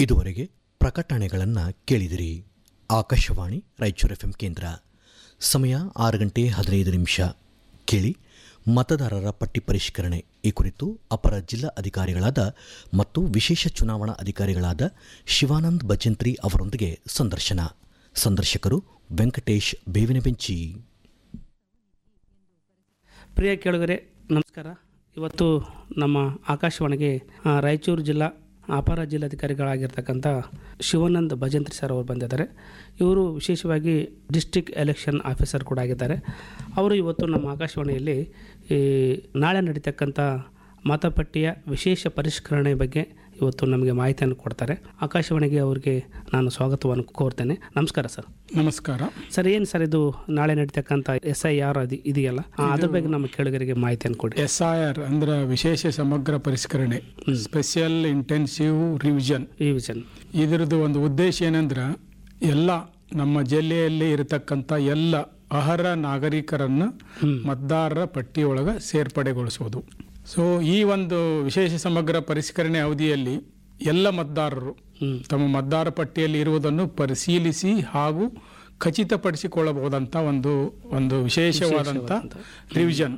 ಇದುವರೆಗೆ ಪ್ರಕಟಣೆಗಳನ್ನು ಕೇಳಿದಿರಿ ಆಕಾಶವಾಣಿ ರಾಯಚೂರು ಎಫ್ ಕೇಂದ್ರ ಸಮಯ ಆರು ಗಂಟೆ ಹದಿನೈದು ನಿಮಿಷ ಕೇಳಿ ಮತದಾರರ ಪಟ್ಟಿ ಪರಿಷ್ಕರಣೆ ಈ ಕುರಿತು ಅಪರ ಜಿಲ್ಲಾ ಅಧಿಕಾರಿಗಳಾದ ಮತ್ತು ವಿಶೇಷ ಚುನಾವಣಾ ಅಧಿಕಾರಿಗಳಾದ ಶಿವಾನಂದ್ ಬಚಂತ್ರಿ ಅವರೊಂದಿಗೆ ಸಂದರ್ಶನ ಸಂದರ್ಶಕರು ವೆಂಕಟೇಶ್ ಬೇವಿನಬೆಂಚಿ ಪ್ರಿಯ ಕೇಳುಗರೆ ನಮಸ್ಕಾರ ಇವತ್ತು ನಮ್ಮ ಆಕಾಶವಾಣಿಗೆ ಆ, ರಾಯಚೂರು ಜಿಲ್ಲಾ ಅಪರ ಜಿಲ್ಲಾಧಿಕಾರಿಗಳಾಗಿರ್ತಕ್ಕಂಥ ಶಿವಾನಂದ್ ಭಜಂತ್ರಿ ಸರ್ ಅವರು ಬಂದಿದ್ದಾರೆ ಇವರು ವಿಶೇಷವಾಗಿ ಡಿಸ್ಟ್ರಿಕ್ಟ್ ಎಲೆಕ್ಷನ್ ಆಫೀಸರ್ ಕೂಡ ಆಗಿದ್ದಾರೆ ಅವರು ಇವತ್ತು ನಮ್ಮ ಆಕಾಶವಾಣಿಯಲ್ಲಿ ಈ ನಾಳೆ ನಡೀತಕ್ಕಂಥ ಮತಪಟ್ಟಿಯ ವಿಶೇಷ ಪರಿಷ್ಕರಣೆ ಬಗ್ಗೆ ಇವತ್ತು ನಮಗೆ ಮಾಹಿತಿಯನ್ನು ಕೊಡ್ತಾರೆ ಆಕಾಶವಾಣಿಗೆ ಅವರಿಗೆ ನಾನು ಸ್ವಾಗತವನ್ನು ಕೋರ್ತೇನೆ ನಮಸ್ಕಾರ ಸರ್ ನಮಸ್ಕಾರ ಸರ್ ಏನು ಸರ್ ಇದು ನಾಳೆ ನಡೀತಕ್ಕಂಥ ಎಸ್ ಐ ಆರ್ ಅದು ಇದೆಯಲ್ಲ ಆ, ಅದ್ರ ಬಗ್ಗೆ ನಮ್ಮ ಕೇಳುಗರಿಗೆ ಮಾಹಿತಿಯನ್ನು ಕೊಡಿ ಎಸ್ ಐ ಆರ್ ಅಂದ್ರೆ ವಿಶೇಷ ಸಮಗ್ರ ಪರಿಷ್ಕರಣೆ ಸ್ಪೆಷಲ್ ಇಂಟೆನ್ಸಿವ್ ರಿವಿಷನ್ ಈ ವಿಷನ್ ಇದರದ್ದು ಒಂದು ಉದ್ದೇಶ ಏನಂದ್ರೆ ಎಲ್ಲ ನಮ್ಮ ಜಿಲ್ಲೆಯಲ್ಲಿ ಇರತಕ್ಕಂಥ ಎಲ್ಲ ಅರ್ಹ ನಾಗರಿಕರನ್ನು ಮತದಾರರ ಪಟ್ಟಿಯೊಳಗೆ ಸೇರ್ಪಡೆಗೊಳಿಸುವುದು ಸೊ ಈ ಒಂದು ವಿಶೇಷ ಸಮಗ್ರ ಪರಿಷ್ಕರಣೆ ಅವಧಿಯಲ್ಲಿ ಎಲ್ಲ ಮತದಾರರು ತಮ್ಮ ಮತದಾರ ಪಟ್ಟಿಯಲ್ಲಿ ಇರುವುದನ್ನು ಪರಿಶೀಲಿಸಿ ಹಾಗೂ ಖಚಿತಪಡಿಸಿಕೊಳ್ಳಬಹುದಂತ ಒಂದು ಒಂದು ವಿಶೇಷವಾದಂಥ ರಿವಿಷನ್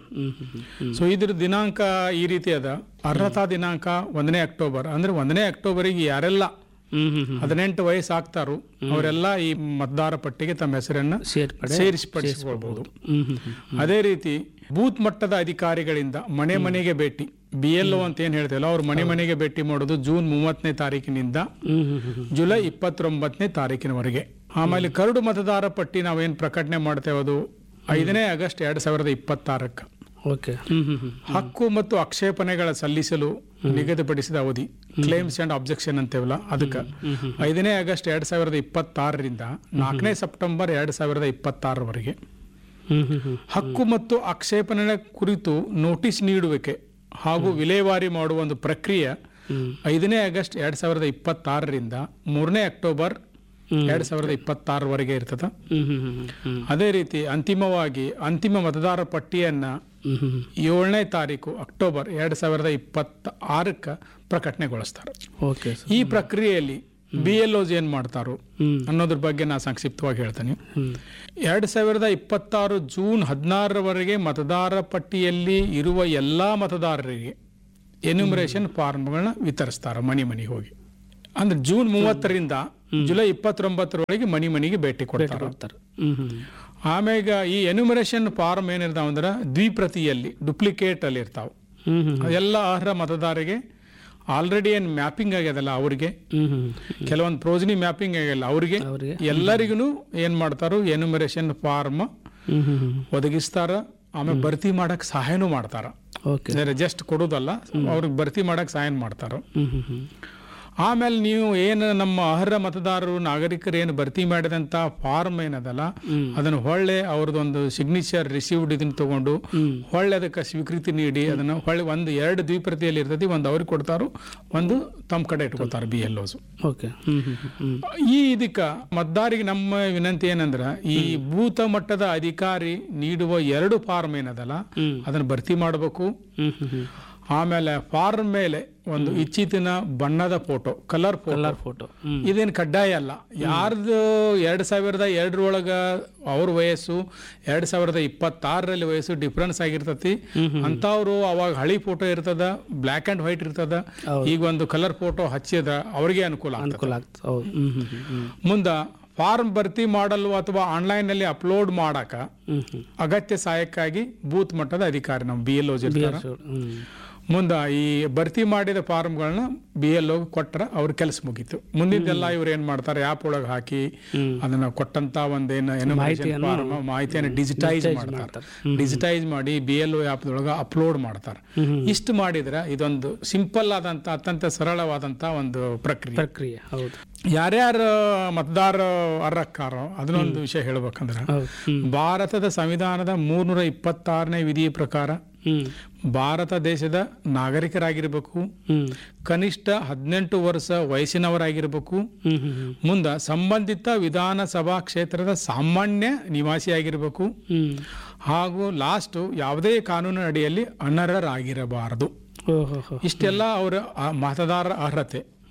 ಸೊ ಇದ್ರ ದಿನಾಂಕ ಈ ರೀತಿ ಅದ ಅರ್ಹತಾ ದಿನಾಂಕ ಒಂದನೇ ಅಕ್ಟೋಬರ್ ಅಂದ್ರೆ ಒಂದನೇ ಅಕ್ಟೋಬರಿಗೆ ಯಾರೆಲ್ಲ ಹ್ಮ್ ಹ್ಮ್ ಹ್ಮ್ ಹದಿನೆಂಟು ವಯಸ್ಸು ಆಗ್ತಾರೋ ಅವರೆಲ್ಲ ಈ ಮತದಾರ ಪಟ್ಟಿಗೆ ತಮ್ಮ ಹೆಸರನ್ನ ಸೇರ್ಪಡೆ ಸೇರಿಸಿಪಡಿಸಿಕೊಳ್ಬಹುದು ಹ್ಮ್ ಹ್ಮ್ ಹ್ಮ್ ಅದೇ ರೀತಿ ಬೂತ್ ಮಟ್ಟದ ಅಧಿಕಾರಿಗಳಿಂದ ಮನೆ ಮನೆಗೆ ಭೇಟಿ ಬಿ ಎಲ್ ಒ ಅಂತ ಏನ್ ಹೇಳ್ತೇವಲ್ಲ ಅವ್ರು ಮನೆ ಮನೆಗೆ ಭೇಟಿ ಮಾಡೋದು ಜೂನ್ ಮೂವತ್ತನೇ ತಾರೀಕಿನಿಂದ ಹ್ಮ್ ಹ್ಮ್ ಹ್ಮ್ ಹ್ಮ್ ಜುಲೈ ಇಪ್ಪತ್ತೊಂಬತ್ತನೇ ತಾರೀಕಿನವರೆಗೆ ಆಮೇಲೆ ಕರಡು ಮತದಾರ ಪಟ್ಟಿ ನಾವೇನ್ ಪ್ರಕಟಣೆ ಮಾಡ್ತೇವೆ ಅದು ಐದನೇ ಆಗಸ್ಟ್ ಎರಡ್ ಸಾವಿರದ ಇಪ್ಪತ್ತಾರಕ್ಕೆ ಓಕೆ ಹ್ಮ್ ಹ್ಮ್ ಹ್ಮ್ ಹಕ್ಕು ಮತ್ತು ಆಕ್ಷೇಪಣೆಗಳ ಸಲ್ಲಿಸಲು ನಿಗದಿಪಡಿಸಿದ ಅವಧಿ ಕ್ಲೇಮ್ಸ್ ಅಂಡ್ ಅಬ್ಜೆಕ್ಷನ್ ಅಂತೇವಲ್ಲ ಅದಕ್ಕೆ ಐದನೇ ಆಗಸ್ಟ್ ಎರಡ್ ಸಾವಿರದ ಇಪ್ಪತ್ತಾರರಿಂದ ನಾಲ್ಕನೇ ಸೆಪ್ಟೆಂಬರ್ ಎರಡ್ ಸಾವಿರದ ಇಪ್ಪತ್ತಾರವರೆಗೆ ಹ್ಮ್ ಹ್ಮ್ ಹ್ಮ್ ಹಕ್ಕು ಮತ್ತು ಆಕ್ಷೇಪಣೆ ಕುರಿತು ನೋಟಿಸ್ ನೀಡುವಿಕೆ ಹಾಗೂ ವಿಲೇವಾರಿ ಮಾಡುವ ಒಂದು ಪ್ರಕ್ರಿಯೆ ಐದನೇ ಆಗಸ್ಟ್ ಎರಡ್ ಸಾವಿರದ ಇಪ್ಪತ್ತಾರರಿಂದ ಮೂರನೇ ಅಕ್ಟೋಬರ್ ಎರಡ್ ಸಾವಿರದ ಇಪ್ಪತ್ತಾರವರೆಗೆ ಇರ್ತದ ಹ್ಮ್ ಹ್ಮ್ ಹ್ಮ್ ಹ್ಮ್ ಅದೇ ರೀತಿ ಅಂತಿಮವಾಗಿ ಅಂತಿಮ ಮತದಾರ ಪಟ್ಟಿಯನ್ನ ಹ್ಮ್ ಹ್ಮ್ ಹ್ಮ್ ಏಳನೇ ತಾರೀಕು ಅಕ್ಟೋಬರ್ ಎರಡ್ ಸಾವಿರದ ಇಪ್ಪತ್ತ ಆರಕ್ಕೆ ಪ್ರಕಟಣೆಗೊಳಿಸ್ತಾರೆ ಓಕೆ ಸರ್ ಈ ಪ್ರಕ್ರಿಯೆಯಲ್ಲಿ ಬಿ ಎಲ್ ಓಸ್ ಏನ್ ಮಾಡ್ತಾರೋ ಹ್ಮ್ ಅನ್ನೋದ್ರ ಬಗ್ಗೆ ನಾ ಸಂಕ್ಷಿಪ್ತವಾಗಿ ಹೇಳ್ತೇನೆ ಹ್ಮ್ ಎರಡ್ ಸಾವಿರದ ಇಪ್ಪತ್ತಾರು ಜೂನ್ ಹದಿನಾರರವರೆಗೆ ಮತದಾರ ಪಟ್ಟಿಯಲ್ಲಿ ಇರುವ ಎಲ್ಲಾ ಮತದಾರರಿಗೆ ಎನ್ಯುಮರೇಷನ್ ಫಾರ್ಮ್ಗಳನ್ನ ವಿತರಿಸ್ತಾರೆ ಮನೆ ಮನೆಗೆ ಹೋಗಿ ಅಂದ್ರೆ ಜೂನ್ ಮೂವತ್ತರಿಂದ ಜುಲೈ ಇಪ್ಪತ್ತೊಂಬತ್ತರೊಳಗೆ ಮನೆ ಮನೆಗೆ ಭೇಟಿ ಕೊಡ್ತಾರೆ ಕೊಡ್ತಾರೆ ಹ್ಮ್ ಹ್ಮ್ ಆಮ್ಯಾಗ ಈ ಎನ್ಯುಮರೇಷನ್ ಫಾರ್ಮ್ ಏನಿರ್ತಾವ ಅಂದ್ರೆ ದ್ವಿಪ್ರತಿಯಲ್ಲಿ ಡುಪ್ಲಿಕೇಟ್ ಅಲ್ಲಿ ಇರ್ತಾವ ಹ್ಮ್ ಹ್ಮ್ ಎಲ್ಲ ಅರ್ಹ ಮತದಾರರಿಗೆ ಆಲ್ರೆಡಿ ಏನ್ ಮ್ಯಾಪಿಂಗ್ ಆಗ್ಯದಲ್ಲ ಅವ್ರಿಗೆ ಹ್ಮ್ ಹ್ಮ್ ಕೆಲವೊಂದು ಪ್ರೋಜನಿ ಮ್ಯಾಪಿಂಗ್ ಆಗಿಲ್ಲ ಅವ್ರಿಗೆ ಅವ್ರಿಗೆ ಎಲ್ಲರಿಗೂ ಏನ್ ಮಾಡ್ತಾರೋ ಎನ್ಯುಮರೇಷನ್ ಫಾರ್ಮ್ ಹ್ಮ್ ಹ್ಮ್ ಹ್ಮ್ ಒದಗಿಸ್ತಾರ ಆಮೇಲೆ ಭರ್ತಿ ಮಾಡಕ್ ಸಹಾಯನೂ ಮಾಡ್ತಾರ ಓಕೆ ಜಸ್ಟ್ ಕೊಡೋದಲ್ಲ ಅವ್ರಿಗೆ ಭರ್ತಿ ಮಾಡಕ್ ಸಹಾಯ ಮಾಡ್ತಾರ ಹ್ಮ್ ಹ್ಮ್ ಹ್ಮ್ ಆಮೇಲೆ ನೀವು ಏನು ನಮ್ಮ ಅರ್ಹ ಮತದಾರರು ನಾಗರಿಕರು ಏನು ಭರ್ತಿ ಮಾಡಿದಂತ ಫಾರ್ಮ್ ಏನದಲ್ಲ ಅದನ್ನು ಹೊಳ್ಳೆ ಅವ್ರದ್ದೊಂದು ಸಿಗ್ನೇಚರ್ ರಿಸೀವ್ಡ್ ಇದನ್ನ ತಗೊಂಡು ಹೊಳ್ಳೆ ಅದಕ್ಕೆ ಸ್ವೀಕೃತಿ ನೀಡಿ ಅದನ್ನ ಹೊಳ್ಳೆ ಒಂದು ಎರಡು ದ್ವಿಪ್ರತಿಯಲ್ಲಿ ಇರ್ತೈತಿ ಒಂದು ಅವ್ರಿಗೆ ಕೊಡ್ತಾರೋ ಒಂದು ತಮ್ಮ ಕಡೆ ಇಟ್ಕೊತಾರೆ ಬಿ ಎಲ್ ಓಸು ಓಕೆ ಹ್ಮ್ ಹ್ಮ್ ಹ್ಮ್ ಹ್ಮ್ ಈ ಇದಕ್ಕ ಮತದಾರಿಗೆ ನಮ್ಮ ವಿನಂತಿ ಏನಂದ್ರ ಈ ಬೂತ ಮಟ್ಟದ ಅಧಿಕಾರಿ ನೀಡುವ ಎರಡು ಫಾರ್ಮ್ ಏನದಲ್ಲ ಹ್ಮ್. ಅದನ್ನ ಭರ್ತಿ ಮಾಡಬೇಕು ಹ್ಮ್ ಹ್ಮ್ ಹ್ಮ್ ಆಮೇಲೆ ಫಾರ್ಮ್ ಮೇಲೆ ಒಂದು ಇಚ್ಛಿತಿನ ಬಣ್ಣದ photo colour photo colour photo ಹ್ಮ್ ಇದೇನು ಕಡ್ಡಾಯ ಅಲ್ಲ ಯಾರ್ದು ಎರಡ್ ಸಾವಿರದ ಎರಡರೊಳಗ ಅವ್ರ ವಯಸ್ಸು ಎರಡ್ ಸಾವಿರದ ಇಪ್ಪತ್ತಾರರಲ್ಲಿ ವಯಸ್ಸು ಡಿಫ್ರೆನ್ಸ್ ಆಗಿರ್ತತಿ ಅಂತವ್ರು ಅವಾಗ ಹಳಿ ಫೋಟೋ ಇರ್ತದ ಬ್ಲ್ಯಾಕ್ ಅಂಡ್ ವೈಟ್ ಇರ್ತದ ಈಗ ಒಂದು ಕಲರ್ ಫೋಟೋ ಹಚ್ಚಿದ ಅವ್ರಿಗೆ ಅನುಕೂಲ ಆಗ್ತದೆ ಅನುಕೂಲ ಆಗ್ತದೆ ಹೌದು ಹ್ಮ್ ಹ್ಮ್ ಹ್ಮ್ ಹ್ಮ್ ಮುಂದ ಫಾರ್ಮ್ ಭರ್ತಿ ಮಾಡಲು ಅಥವಾ ಆನ್ಲೈನ್ ನಲ್ಲಿ ಅಪ್ಲೋಡ್ ಮಾಡಕ ಹ್ಮ್ ಹ್ಮ್ ಅಗತ್ಯ ಸಹಾಯಕ್ಕಾಗಿ ಬೂತ್ ಮಟ್ಟದ ಅಧಿಕಾರಿ ನಮ್ಮ ಬಿ ಎಲ್ ಓ ಇರ್ತಾರ ಹ್ಮ್ ಮುಂದ ಈ ಭರ್ತಿ ಮಾಡಿದ ಫಾರ್ಮ್ಗಳನ್ನ ಬಿ ಎಲ್ ಓ ಕೊಟ್ರ ಅವ್ರ ಕೆಲಸ ಮುಗೀತು ಮುಂದಿದ್ದೆಲ್ಲ ಇವ್ರು ಏನ್ ಮಾಡ್ತಾರೆ ಆ್ಯಪ್ ಒಳಗೆ ಹಾಕಿ ಅದನ್ನ ಕೊಟ್ಟಂತ ಒಂದೇನು ಫಾರ್ಮ್ ಮಾಹಿತಿಯನ್ನು ಡಿಜಿಟೈಸ್ ಮಾಡ್ತಾರೆ ಡಿಜಿಟೈಸ್ ಮಾಡಿ ಬಿ ಎಲ್ ಓ ಆ್ಯಪ್ದೊಳಗೆ ಅಪ್ಲೋಡ್ ಮಾಡ್ತಾರೆ ಇಷ್ಟು ಮಾಡಿದ್ರೆ ಇದೊಂದು ಸಿಂಪಲ್ ಆದಂತ ಅತ್ಯಂತ ಸರಳವಾದಂತ ಒಂದು ಪ್ರಕ್ರಿಯೆ ಪ್ರಕ್ರಿಯೆ ಹೌದು ಯಾರ್ಯಾರು ಮತದಾರ ಅರ್ಹಕ್ಕಾರೋ ಅದನ್ನೊಂದು ವಿಷಯ ಹೇಳ್ಬೇಕಂದ್ರೆ ಹೌದು ಹ್ಮ್ ಭಾರತದ ಸಂವಿಧಾನದ ಮೂರ್ನೂರ ಇಪ್ಪತ್ತಾರನೇ ವಿಧಿಯ ಪ್ರಕಾರ ಹ್ಮ್ ಭಾರತ ದೇಶದ ನಾಗರಿಕರಾಗಿರ್ಬೇಕು ಹ್ಮ್ ಕನಿಷ್ಠ ಹದಿನೆಂಟು ವರ್ಷ ವಯಸ್ಸಿನವರಾಗಿರ್ಬೇಕು ಹ್ಮ್ ಹ್ಮ್ ಹ್ಮ್ ಮುಂದ ಸಂಬಂಧಿತ ವಿಧಾನಸಭಾ ಕ್ಷೇತ್ರದ ಸಾಮಾನ್ಯ ನಿವಾಸಿಯಾಗಿರ್ಬೇಕು ಹ್ಮ್ ಹಾಗೂ ಲಾಸ್ಟ್ ಯಾವುದೇ ಕಾನೂನಿನ ಅಡಿಯಲ್ಲಿ ಅನರ್ಹರಾಗಿರಬಾರದು ಓಹೋ ಹೋ ಇಷ್ಟೆಲ್ಲ ಅವರ ಆ ಮತದಾರರ ಅರ್ಹತೆ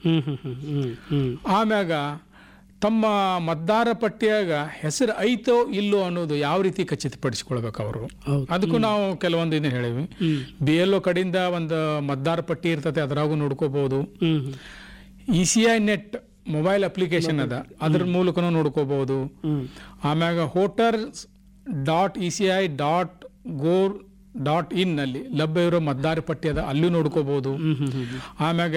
ಹ್ಮ್ ಹ್ಮ್ ಹ್ಮ್ ಹ್ಮ್ ಹ್ಮ್ ಆಮ್ಯಾಗ ತಮ್ಮ ಮತದಾರ ಪಟ್ಟಿಯಾಗ ಹೆಸರು ಐತೋ ಇಲ್ಲೋ ಅನ್ನೋದು ಯಾವ ರೀತಿ ಖಚಿತಪಡಿಸ್ಕೊಳ್ಬೇಕು ಅವರು ಹೌದು. ಅದಕ್ಕೂ ನಾವು ಕೆಲವೊಂದು ಇದನ್ನ ಹೇಳಿವಿ ಹ್ಮ್ ಬಿ ಎಲ್ ಒ ಕಡೆಯಿಂದ ಒಂದು ಮತದಾರ ಪಟ್ಟಿ ಇರ್ತದೆ ಅದರಾಗೂ ನೋಡ್ಕೋಬಹುದು ಹ್ಮ್ ಹ್ಮ್ E C I net mobile application ಅದ ಅದ್ರ ಮೂಲಕನೂ ನೋಡ್ಕೋಬಹುದು ಹ್ಮ್ ಆಮ್ಯಾಗ voters dot E C I dot gov dot in ನಲ್ಲಿ ಲಭ್ಯ ಇರೋ ಮತದಾರ ಪಟ್ಟಿ ಅದ ಅಲ್ಲೂ ನೋಡ್ಕೋಬಹುದು ಹ್ಮ್ ಹ್ಮ್ ಹ್ಮ್ ಆಮ್ಯಾಗ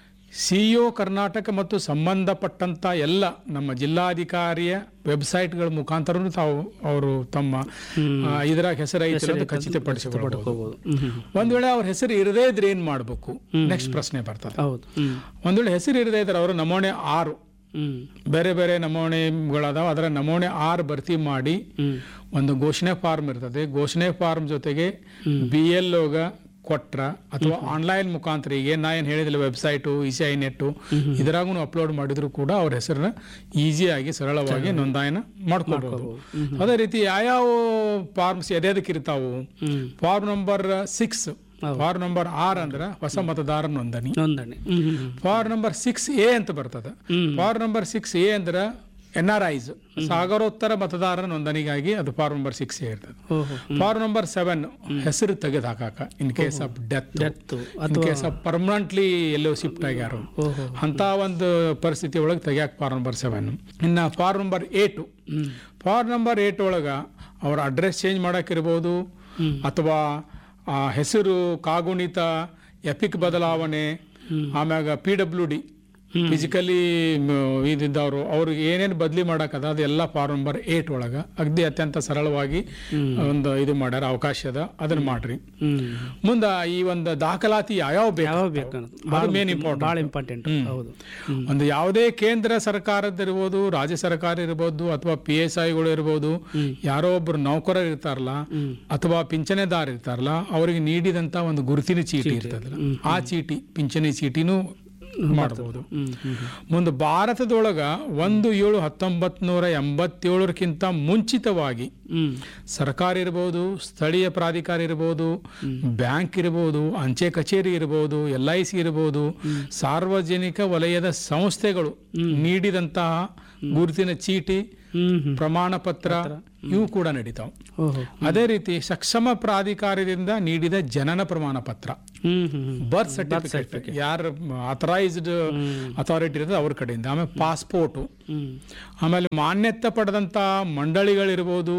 ಸಿ ಒ ಕರ್ನಾಟಕ ಮತ್ತು ಸಂಬಂಧಪಟ್ಟಂತ ಎಲ್ಲ ನಮ್ಮ ಜಿಲ್ಲಾಧಿಕಾರಿಯ ವೆಬ್ಸೈಟ್ಗಳ ಮುಖಾಂತರನು ತಾವು ಅವರು ತಮ್ಮ ಆ, ಇದ್ರಾಗ ಹೆಸರು ಐತಿ ಅಂತ ಖಚಿತಪಡಿಸಿಕೊಳ್ಬಹುದು ಹೋಗ್ಬೋದು ಹ್ಮ್ ಹ್ಮ್ ಒಂದ್ ವೇಳೆ ಅವ್ರ ಹೆಸರು ಇರದೇ ಇದ್ರೆ ಏನ್ ಮಾಡ್ಬೇಕು ನೆಕ್ಸ್ಟ್ ಪ್ರಶ್ನೆ ಬರ್ತದೆ ಹೌದು ಹ್ಮ್ ಒಂದ್ ವೇಳೆ ಹೆಸರು ಇರದೇ ಇದ್ರೆ ಅವರು ನಮೂನೆ ಆರು ಹ್ಮ್ ಬೇರೆ ಬೇರೆ ನಮೂನೆಗಳದಾವ ಅದರ ನಮೂನೆ ಆರು ಭರ್ತಿ ಮಾಡಿ ಹ್ಮ್ ಒಂದು ಘೋಷಣೆ ಫಾರ್ಮ್ ಇರ್ತದೆ ಘೋಷಣೆ ಫಾರ್ಮ್ ಜೊತೆಗೆ ಬಿ ಎಲ್ ಒಗ ಕೊಟ್ರ ಅಥವಾ ಆನ್ಲೈನ್ ಮುಖಾಂತರ ಈಗ ಏನ್ ನಾ ಏನು ಹೇಳಿದಿಲ್ಲ website E C I net ಇದರಾಗೂ ಅಪ್ಲೋಡ್ ಮಾಡಿದ್ರು ಕೂಡ ಅವ್ರ ಹೆಸರನ್ನ ಈಸಿಯಾಗಿ ಸರಳವಾಗಿ ನೋಂದಾಯನ ಮಾಡ್ಕೋಬಹುದು ಅದೇ ರೀತಿ ಯಾವ್ಯಾವ ಫಾರ್ಮ್ಸ್ ಎದೆದಕ್ಕೆ ಇರ್ತಾವು ಹ್ಮ್ form number six form number ಆರ್ ಅಂದ್ರೆ ಹೊಸ ಮತದಾರ ನೋಂದಣಿ ನೋಂದಣಿ ಹ್ಮ್ ಹ್ಮ್ ಹ್ಮ್ ಫಾರ್ ನಂಬರ್ ಸಿಕ್ಸ್ ಎ ಅಂತ ಬರ್ತದೆ ಫಾರ್ ನಂಬರ್ ಸಿಕ್ಸ್ ಎ ಅಂದ್ರೆ ಎನ್ ಆರ್ ಐಸ್ ಸಾಗರೋತ್ತರ ಮತದಾರರ ನೋಂದಣಿಗಾಗಿ ಅದು ಫಾರ್ ನಂಬರ್ ಸಿಕ್ಸ್ ಎ ಇರ್ತದೆ ಓಹೋ ಫಾರ್ ನಂಬರ್ ಸೆವೆನ್ ಹೆಸರು ತೆಗೆದು ಹಾಕಾಕ in case of death death in case of permanently ಎಲ್ಲೋ ಶಿಫ್ಟ್ ಆಗ್ಯಾರು ಓಹೋ ಅಂತ ಒಂದು ಪರಿಸ್ಥಿತಿ ಒಳಗೆ ತೆಗಿಯಾಕ ಫಾರ್ ನಂಬರ್ ಸೆವೆನ್ ಇನ್ನು ಫಾರ್ ನಂಬರ್ ಏಟು ಹ್ಮ್ ಫಾರ್ ನಂಬರ್ ಏಟ್ ಒಳಗ ಅವ್ರ ಅಡ್ರೆಸ್ ಚೇಂಜ್ ಮಾಡಕ್ಕಿರ್ಬೋದು ಅಥವಾ ಆ ಹೆಸರು ಕಾಗುಣಿತ ಎಪಿಕ್ ಬದಲಾವಣೆ ಆಮ್ಯಾಗ ಪಿ ಡಬ್ಲ್ಯೂ ಡಿ ಫಿಸಿಕಲಿ ಇದಿದ್ದವರು ಅವ್ರಿಗೆ ಏನೇನು ಬದಲಿ ಮಾಡಕ್ಕದ ಅದೆಲ್ಲ ಫಾರ್ಮ್ ನಂಬರ್ ಏಟ್ ಒಳಗ ಅಗದಿ ಅತ್ಯಂತ ಸರಳವಾಗಿ ಒಂದು ಇದು ಮಾಡ್ಯಾರ ಅವಕಾಶ ಅದ ಅದನ್ನ ಮಾಡ್ರಿ ಹ್ಮ್ ಮುಂದ ಈ ಒಂದು ದಾಖಲಾತಿ ಯಾವ್ಯಾವ ಯಾವ ಬೇಕು ಬೇಕು ಅನ್ನೋದು ಅದು ಮೇನ್ ಇಂಪಾರ್ಟೆಂಟ್ ಭಾಳ ಇಂಪಾರ್ಟೆಂಟ್ ಹೌದು ಹ್ಮ್ ಒಂದು ಯಾವುದೇ ಕೇಂದ್ರ ಸರ್ಕಾರದಿರ್ಬೋದು ರಾಜ್ಯ ಸರ್ಕಾರ ಇರ್ಬೋದು ಅಥವಾ ಪಿ ಎಸ್ ಐಗಳು ಇರ್ಬೋದು ಯಾರೋ ಒಬ್ರು ನೌಕರರು ಇರ್ತಾರಲ್ಲ ಅಥವಾ ಪಿಂಚಣಿದಾರ ಇರ್ತಾರಲ್ಲ ಅವರಿಗೆ ನೀಡಿದಂತ ಒಂದು ಗುರುತಿನ ಚೀಟಿ ಇರ್ತದಲ್ಲ ಆ ಚೀಟಿ ಪಿಂಚಣಿ ಚೀಟಿನೂ ಮಾಡಬಹುದು ಹ್ಮ್ ಹ್ಮ್ ಹ್ಮ್. ಮುಂದೆ ಭಾರತದೊಳಗ ಒಂದು ಏಳು ಹತ್ತೊಂಬತ್ ನೂರ ಎಂಬತ್ತೇಳರಕ್ಕಿಂತ ಮುಂಚಿತವಾಗಿ ಹ್ಮ್ ಸರ್ಕಾರ ಇರ್ಬೋದು ಸ್ಥಳೀಯ ಪ್ರಾಧಿಕಾರ ಇರ್ಬೋದು ಬ್ಯಾಂಕ್ ಇರ್ಬೋದು ಅಂಚೆ ಕಚೇರಿ ಇರ್ಬೋದು ಎಲ್ ಐ ಸಿ ಇರ್ಬೋದು ಸಾರ್ವಜನಿಕ ವಲಯದ ಸಂಸ್ಥೆಗಳು ನೀಡಿದಂತಹ ಗುರುತಿನ ಚೀಟಿ ಹ್ಮ್ ಹ್ಮ್ ಪ್ರಮಾಣ ಪತ್ರ ಇವು ಕೂಡ ನಡೀತಾವ ಓಹೋ ಅದೇ ರೀತಿ ಸಕ್ಷಮ ಪ್ರಾಧಿಕಾರದಿಂದ ನೀಡಿದ ಜನನ ಪ್ರಮಾಣ ಪತ್ರ ಹ್ಮ್ ಹ್ಮ್ ಹ್ಮ್ ಬರ್ತ್ ಸರ್ಟಿಫಿಕೇಟ್ ಯಾರು ಅಥರೈಸ್ಡ್ ಅಥಾರಿಟಿ ಇರ್ತದೆ ಅವ್ರ ಕಡೆಯಿಂದ ಆಮೇಲೆ ಪಾಸ್ಪೋರ್ಟು ಹ್ಮ್ ಆಮೇಲೆ ಮಾನ್ಯತೆ ಪಡೆದಂತ ಮಂಡಳಿಗಳಿರ್ಬೋದು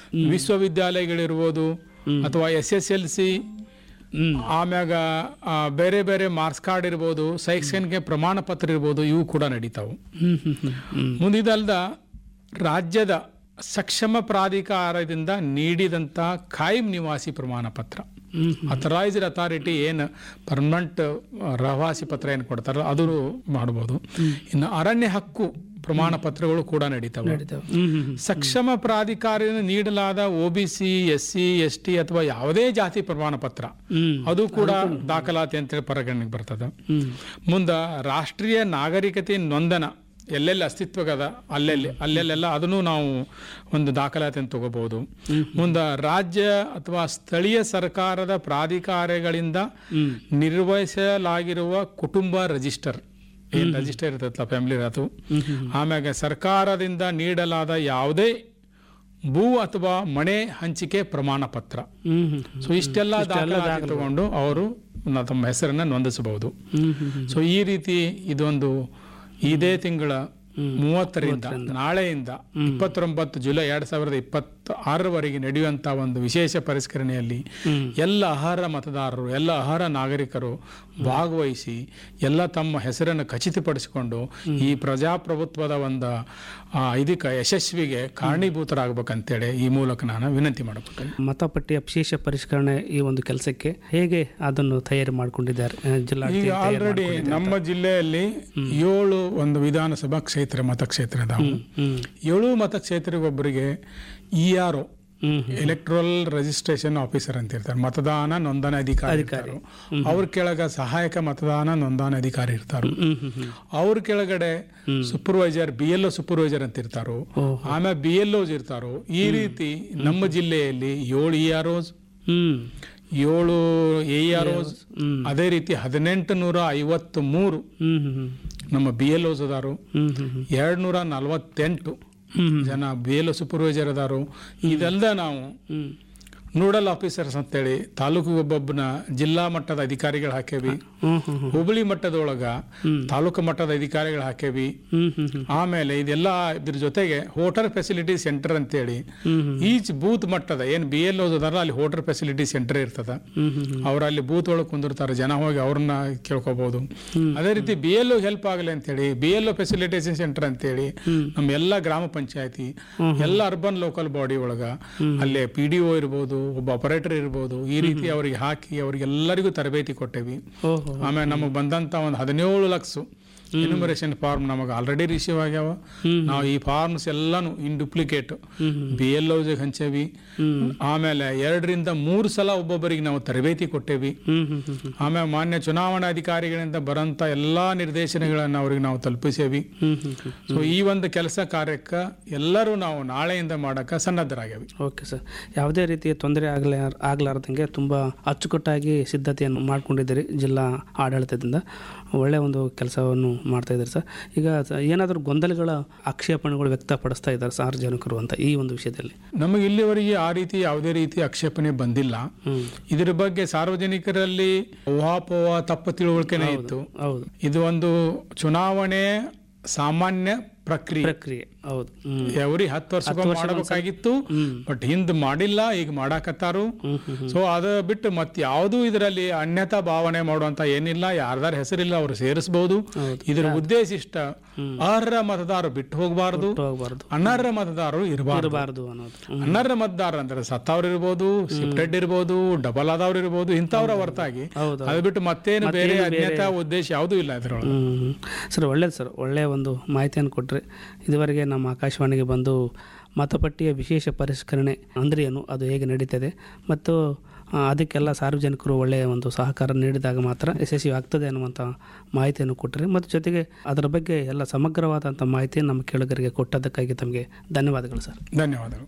ವಿಶ್ವವಿದ್ಯಾಲಯಗಳಿರ್ಬೋದು ಅಥವಾ ಎಸ್ ಎಸ್ ಎಲ್ ಸಿ ಹ್ಮ್ ಆಮ್ಯಾಗ ಆ, ಬೇರೆ ಬೇರೆ ಮಾರ್ಕ್ಸ್ ಕಾರ್ಡ್ ಇರ್ಬೋದು ಶೈಕ್ಷಣಿಕ ಪ್ರಮಾಣ ಪತ್ರ ಇರ್ಬೋದು ಇವು ಕೂಡ ನಡೀತಾವು ಹ್ಮ್ ಹ್ಮ್ ಹ್ಮ್ ಹ್ಮ್ ಮುಂದಿದಲ್ದ ರಾಜ್ಯದ ಸಕ್ಷಮ ಪ್ರಾಧಿಕಾರದಿಂದ ನೀಡಿದಂತ ಖಾಯಂ ನಿವಾಸಿ ಪ್ರಮಾಣ ಪತ್ರ ಹ್ಮ್ ಅಥರೈಸ್ಡ್ ಅಥಾರಿಟಿ ಏನು ಪರ್ಮನೆಂಟ್ ರಹವಾಸಿ ಪತ್ರ ಏನು ಕೊಡ್ತಾರಲ್ಲ ಅದು ಮಾಡ್ಬೋದು ಇನ್ನು ಅರಣ್ಯ ಹಕ್ಕು ಪ್ರಮಾಣ ಪತ್ರಗಳು ಕೂಡ ನಡೀತವೆ ನಡೀತಾವೆ ಹ್ಮ್ ಹ್ಮ್ ಹ್ಮ್ ಸಕ್ಷಮ ಪ್ರಾಧಿಕಾರದಿಂದ ನೀಡಲಾದ O B C S C S T ಅಥವಾ ಯಾವುದೇ ಜಾತಿ ಪ್ರಮಾಣ ಪತ್ರ ಹ್ಮ್ ಅದು ಕೂಡ ದಾಖಲಾತಿ ಅಂತೇಳಿ ಪರಿಗಣನೆಗೆ ಬರ್ತದೆ ಹ್ಮ್ ಮುಂದ ರಾಷ್ಟ್ರೀಯ ನಾಗರಿಕತೆ ನೊಂದನ ಎಲ್ಲೆಲ್ಲಿ ಅಸ್ತಿತ್ವಗದ ಅಲ್ಲೆಲ್ಲಿ ಅಲ್ಲೆಲ್ಲೆಲ್ಲ ಅದನ್ನು ನಾವು ಒಂದು ದಾಖಲಾತಿ ಅಂತ ತಗೋಬಹುದು ಮುಂದ ರಾಜ್ಯ ಅಥವಾ ಸ್ಥಳೀಯ ಸರ್ಕಾರದ ಪ್ರಾಧಿಕಾರಗಳಿಂದ ಹ್ಮ್ ನಿರ್ವಹಿಸಲಾಗಿರುವ ಕುಟುಂಬ ರಿಜಿಸ್ಟರ್ ಏನ್ ರಿಜಿಸ್ಟರ್ ಇರ್ತೈತಲ್ಲ ಫ್ಯಾಮಿಲಿ ಅದು ಆಮ್ಯಾಗ ಸರ್ಕಾರದಿಂದ ನೀಡಲಾದ ಯಾವುದೇ ಭೂ ಅಥವಾ ಮನೆ ಹಂಚಿಕೆ ಪ್ರಮಾಣ ಪತ್ರ ಹ್ಮ್ ಹ್ಮ್ ಸೊ ಇಷ್ಟೆಲ್ಲ ದಾಖಲಾತಿ ತಗೊಂಡು ಅವರು ನ- ತಮ್ಮ ಹೆಸರನ್ನ ನೋಂದಿಸಬಹುದು ಹ್ಮ್ ಹ್ಮ್ ಸೊ ಈ ರೀತಿ ಇದೊಂದು ಇದೇ ತಿಂಗಳ ಮೂವತ್ತರಿಂದ ನಾಳೆಯಿಂದ ಇಪ್ಪತ್ತೊಂಬತ್ತು ಜುಲೈ ಎರಡ್ ಸಾವಿರದ ಇಪ್ಪತ್ತ ಆರರವರೆಗೆ ನಡೆಯುವಂತ ಒಂದು ವಿಶೇಷ ಪರಿಷ್ಕರಣೆಯಲ್ಲಿ ಹ್ಮ್. ಎಲ್ಲ ಅರ್ಹ ಮತದಾರರು ಎಲ್ಲ ಅರ್ಹ ನಾಗರಿಕರು ಭಾಗವಹಿಸಿ ಎಲ್ಲ ತಮ್ಮ ಹೆಸರನ್ನು ಖಚಿತಪಡಿಸಿಕೊಂಡು ಈ ಪ್ರಜಾಪ್ರಭುತ್ವದ ಒಂದು ಆ, ಇದಕ್ಕೆ ಯಶಸ್ವಿಗೆ ಕಾರಣೀಭೂತರಾಗಬೇಕಂತೇಳಿ ಈ ಮೂಲಕ ನಾನು ವಿನಂತಿ ಮಾಡಬೇಕು ಮತಪಟ್ಟಿಯ ವಿಶೇಷ ಪರಿಷ್ಕರಣೆ ಈ ಒಂದು ಕೆಲಸಕ್ಕೆ ಹೇಗೆ ಅದನ್ನು ತಯಾರಿ ಮಾಡಿಕೊಂಡಿದ್ದಾರೆ ಆ, ಜಿಲ್ಲಾಡಳಿತ ಈಗ ತಯಾರಿ ಆಲ್ರೆಡಿ ಮಾಡ್ಕೊಂಡಿದೆ? ನಮ್ಮ ಜಿಲ್ಲೆಯಲ್ಲಿ ಏಳು ಒಂದು ವಿಧಾನಸಭಾ ಕ್ಷೇತ್ರ ಮತಕ್ಷೇತ್ರ ಇದಾವೆ ಹ್ಮ್ ಏಳು ಮತಕ್ಷೇತ್ರಗೊಬ್ಬರಿಗೆ ಇ ಆರ್ ಒ ಹ್ಮ್ ಎಲೆಕ್ಟ್ರಲ್ ರಿಜಿಸ್ಟ್ರೇಷನ್ ಆಫೀಸರ್ ಅಂತ ಇರ್ತಾರೆ ಮತದಾನ ನೋಂದಣಿ ಅಧಿಕಾರಿ ಇರ್ತಾರೆ ಅವ್ರ ಕೆಳಗ ಸಹಾಯಕ ಮತದಾನ ನೋಂದಣಿ ಅಧಿಕಾರಿ ಇರ್ತಾರೆ ಹ್ಮ್ ಹ್ಮ್ ಹ್ಮ್ ಅವ್ರ ಕೆಳಗಡೆ supervisor B L O supervisor ಅಂತ ಇರ್ತಾರೋ ಆಮೇಲೆ ಬಿ ಎಲ್ ಓಸ್ ಇರ್ತಾರೋ ಈ ರೀತಿ ನಮ್ಮ ಜಿಲ್ಲೆಯಲ್ಲಿ ಏಳು ಇ ಆರ್ ಓಸ್ ಹ್ಮ್ ಏಳು ಎ ಆರ್ ಓಸ್ ಹ್ಮ್ ಅದೇ ರೀತಿ ಹದಿನೆಂಟು ನೂರ ಐವತ್ತು ಮೂರು ಹ್ಮ್ ಹ್ಮ್ ಹ್ಮ್ ನಮ್ಮ ಬಿ ಎಲ್ ಓಸ್ ಅದಾರು ಹ್ಮ್ ಹ್ಮ್ ಹ್ಮ್ ಎರಡು ನೂರ ನಲವತ್ತೆಂಟು ಹ್ಮ್ ಜನ ಬಿ ಎಲ್ ಸೂಪರ್ವೈಸರ್ ಅದಾರು ಇದಲ್ದ ನಾವು ಹ್ಮ್ ನೋಡಲ್ ಆಫೀಸರ್ಸ್ ಅಂತೇಳಿ ತಾಲೂಕಿಗೆ ಒಬ್ಬೊಬ್ಬನ ಜಿಲ್ಲಾ ಮಟ್ಟದ ಅಧಿಕಾರಿಗಳು ಹಾಕೇವಿ ಹ್ಮ್ ಹ್ಮ್ ಹ್ಮ್ ಹುಬ್ಬಳ್ಳಿ ಮಟ್ಟದೊಳಗ ತಾಲೂಕು ಮಟ್ಟದ ಅಧಿಕಾರಿಗಳು ಹಾಕೇವಿ ಹ್ಮ್ ಹ್ಮ್ ಹ್ಮ್ ಆಮೇಲೆ ಇದೆಲ್ಲ ಇದ್ರ ಜೊತೆಗೆ ಹೋಟೆಲ್ ಫೆಸಿಲಿಟಿ ಸೆಂಟರ್ ಅಂತೇಳಿ ಹ್ಮ್ ಹ್ಮ್ ಈಚ್ ಬೂತ್ ಮಟ್ಟದ ಏನು ಬಿ ಎಲ್ ಓದಾರ ಅಲ್ಲಿ ಹೋಟೆಲ್ ಫೆಸಿಲಿಟಿ ಸೆಂಟರ್ ಇರ್ತದ ಹ್ಮ್ ಹ್ಮ್ ಹ್ಮ್ ಅವ್ರು ಅಲ್ಲಿ ಬೂತ್ ಒಳಗೆ ಕುಂದಿರ್ತಾರೆ ಜನ ಹೋಗಿ ಅವ್ರನ್ನ ಕೇಳ್ಕೊಬಹುದು ಅದೇ ರೀತಿ ಬಿ ಎಲ್ ಹೆಲ್ಪ್ ಆಗಲಿ ಅಂತೇಳಿ ಬಿ ಎಲ್ ಫೆಸಿಲಿಟೇಷನ್ ಸೆಂಟರ್ ಅಂತೇಳಿ ನಮ್ಮ ಎಲ್ಲ ಗ್ರಾಮ ಪಂಚಾಯತಿ ಎಲ್ಲ ಅರ್ಬನ್ ಲೋಕಲ್ ಬಾಡಿ ಒಳಗ ಅಲ್ಲೇ ಪಿ ಡಿ ಒ ಇರ್ಬೋದು ಒಬ್ಬ ಆಪರೇಟರ್ ಇರ್ಬೋದು ಈ ರೀತಿ ಅವರಿಗೆ ಹಾಕಿ ಅವ್ರಿಗೆಲ್ಲರಿಗೂ ತರಬೇತಿ ಕೊಟ್ಟೇವಿ ಓಹೋ ಆಮೇಲೆ ನಮಗೆ ಬಂದಂತ ಒಂದು ಹದಿನೇಳು ಲಕ್ಷ ಎನ್ಯುಮರೇಷನ್ ಫಾರ್ಮ್ ನಮಗೆ ಆಲ್ರೆಡಿ ರಿಸೀವ್ ಆಗ್ಯಾವ ನಾವು ಈ ಫಾರ್ಮ್ಸ್ ಎಲ್ಲಾನು ಇನ್ ಡುಪ್ಲಿಕೇಟ್ ಬಿ ಎಲ್ ಗೆ ಹಂಚೇವಿ ಆಮೇಲೆ ಎರಡರಿಂದ ಮೂರು ಸಲ ಒಬ್ಬೊಬ್ಬರಿಗೆ ನಾವು ತರಬೇತಿ ಕೊಟ್ಟೇವಿ ಹ್ಮ್ ಹ್ಮ್ ಹ್ಮ್ ಹ್ಮ್ ಆಮೇಲೆ ಮಾನ್ಯ ಚುನಾವಣಾಧಿಕಾರಿಗಳಿಂದ ಬರಂತ ಎಲ್ಲಾ ನಿರ್ದೇಶನಗಳನ್ನು ಅವ್ರಿಗೆ ನಾವು ತಲುಪಿಸೇವಿ ಹ್ಮ್ ಹ್ಮ್ ಹ್ಮ್ ಸೊ ಈ ಒಂದು ಕೆಲಸ ಕಾರ್ಯಕ್ಕೆ ಎಲ್ಲರೂ ನಾವು ನಾಳೆಯಿಂದ ಮಾಡಕ್ಕೆ ಸನ್ನದ್ಧರಾಗ್ಯಾವಿ ಓಕೆ ಸರ್ ಯಾವುದೇ ರೀತಿಯ ತೊಂದರೆ ಆಗಲ ಆಗಲಾರ್ದಂಗೆ ತುಂಬ ಅಚ್ಚುಕಟ್ಟಾಗಿ ಸಿದ್ಧತೆಯನ್ನು ಮಾಡ್ಕೊಂಡಿದ್ದೀರಿ ಜಿಲ್ಲಾ ಆಡಳಿತದಿಂದ ಒಳ್ಳೆಯ ಒಂದು ಕೆಲಸವನ್ನು ಮಾಡ್ತಾ ಇದ್ದಾರೆ ಸರ್ ಈಗ ಸ- ಏನಾದರೂ ಗೊಂದಲಗಳ ಆಕ್ಷೇಪಣೆಗಳು ವ್ಯಕ್ತಪಡಿಸ್ತಾ ಇದ್ದಾರೆ ಸಾರ್ವಜನಿಕರು ಅಂತ ಈ ಒಂದು ವಿಷಯದಲ್ಲಿ ನಮಗೆ ಇಲ್ಲಿವರೆಗೆ ಆ ರೀತಿ ಯಾವುದೇ ರೀತಿ ಆಕ್ಷೇಪಣೆ ಬಂದಿಲ್ಲ ಹ್ಮ್ ಇದರ ಬಗ್ಗೆ ಸಾರ್ವಜನಿಕರಲ್ಲಿ ಊಹಾಪೋಹ ತಪ್ಪು ತಿಳುವಳಿಕೆನೇ ಇತ್ತು ಹೌದು ಇದು ಒಂದು ಚುನಾವಣೆ ಸಾಮಾನ್ಯ ಪ್ರಕ್ರಿಯೆ ಪ್ರಕ್ರಿಯೆ ಹೌದು ಹ್ಮ್ ಎವ್ರಿ ಹತ್ತು ವರ್ಷಕ್ಕೊಮ್ಮೆ ಮಾಡಬೇಕಾಗಿತ್ತು ಬಟ್ ಹಿಂದ್ ಮಾಡಿಲ್ಲ ಈಗ ಮಾಡಾಕತ್ತಾರು ಹ್ಮ್ ಹ್ಮ್ ಸೊ ಅದ ಬಿಟ್ಟು ಮತ್ತೆ ಯಾವುದು ಇದರಲ್ಲಿ ಅನ್ಯತಾ ಭಾವನೆ ಮಾಡುವಂತ ಏನಿಲ್ಲ ಯಾರ್ದಾರ ಹೆಸರಿಲ್ಲ ಅವ್ರು ಸೇರಿಸಬಹುದು ಇದರ ಉದ್ದೇಶ ಇಷ್ಟ ಅರ್ಹ ಮತದಾರರು ಬಿಟ್ಟು ಹೋಗಬಾರದು ಹೋಗಬಾರ್ದು ಅನರ್ಹ ಮತದಾರರು ಇರಬಾರದು ಇರಬಾರ್ದು ಅನ್ನೋದು ಹ್ಮ್. ಅನರ್ಹ ಮತದಾರ ಅಂದ್ರೆ ಸತ್ತವ್ರು ಇರ್ಬೋದು ಶಿಫ್ಟೆಡ್ ಇರ್ಬೋದು ಡಬಲ್ ಆದವ್ರು ಇರ್ಬೋದು ಇಂಥವ್ರ ಹೊರತಾಗಿ ಹೌದು ಅದು ಬಿಟ್ಟು ಮತ್ತೇನು ಬೇರೆ ಅನ್ಯತಾ ಉದ್ದೇಶ ಯಾವುದೂ ಇಲ್ಲ ಇದ್ರೊಳಗೆ ಹ್ಮ್. ಸರ್ ಒಳ್ಳೇದು ಸರ್ ಒಳ್ಳೆಯ ಒಂದು ಮಾಹಿತಿಯನ್ನು ಕೊಟ್ಟರೆ ಇದುವರೆಗೆ ನಮ್ಮ ಆಕಾಶವಾಣಿಗೆ ಬಂದು ಮತಪಟ್ಟಿಯ ವಿಶೇಷ ಪರಿಷ್ಕರಣೆ ಅಂದರೆ ಏನು ಅದು ಹೇಗೆ ನಡೀತದೆ ಮತ್ತು ಆ, ಅದಕ್ಕೆಲ್ಲ ಸಾರ್ವಜನಿಕರು ಒಳ್ಳೆಯ ಒಂದು ಸಹಕಾರ ನೀಡಿದಾಗ ಮಾತ್ರ ಯಶಸ್ವಿ ಆಗ್ತದೆ ಅನ್ನುವಂಥ ಮಾಹಿತಿಯನ್ನು ಕೊಟ್ಟರೆ ಮತ್ತು ಜೊತೆಗೆ ಅದರ ಬಗ್ಗೆ ಎಲ್ಲ ಸಮಗ್ರವಾದಂಥ ಮಾಹಿತಿಯನ್ನು ನಮ್ಮ ಕೇಳುಗರಿಗೆ ಕೊಟ್ಟದ್ದಕ್ಕಾಗಿ ತಮಗೆ ಧನ್ಯವಾದಗಳು ಸರ್ ಧನ್ಯವಾದಗಳು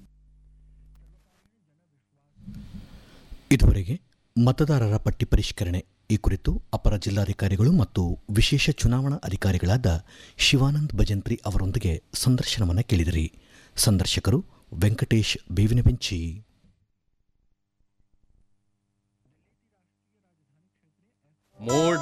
ಇದುವರೆಗೆ ಮತದಾರರ ಪಟ್ಟಿ ಪರಿಷ್ಕರಣೆ ಈ ಕುರಿತು ಅಪರ ಜಿಲ್ಲಾಧಿಕಾರಿಗಳು ಮತ್ತು ವಿಶೇಷ ಚುನಾವಣಾ ಅಧಿಕಾರಿಗಳಾದ ಶಿವಾನಂದ್ ಭಜಂತ್ರಿ ಅವರೊಂದಿಗೆ ಸಂದರ್ಶನವನ್ನು ಕೇಳಿದಿರಿ ಸಂದರ್ಶಕರು ವೆಂಕಟೇಶ್ ಬೇವಿನಬೆಂಚಿ ಮೋಡ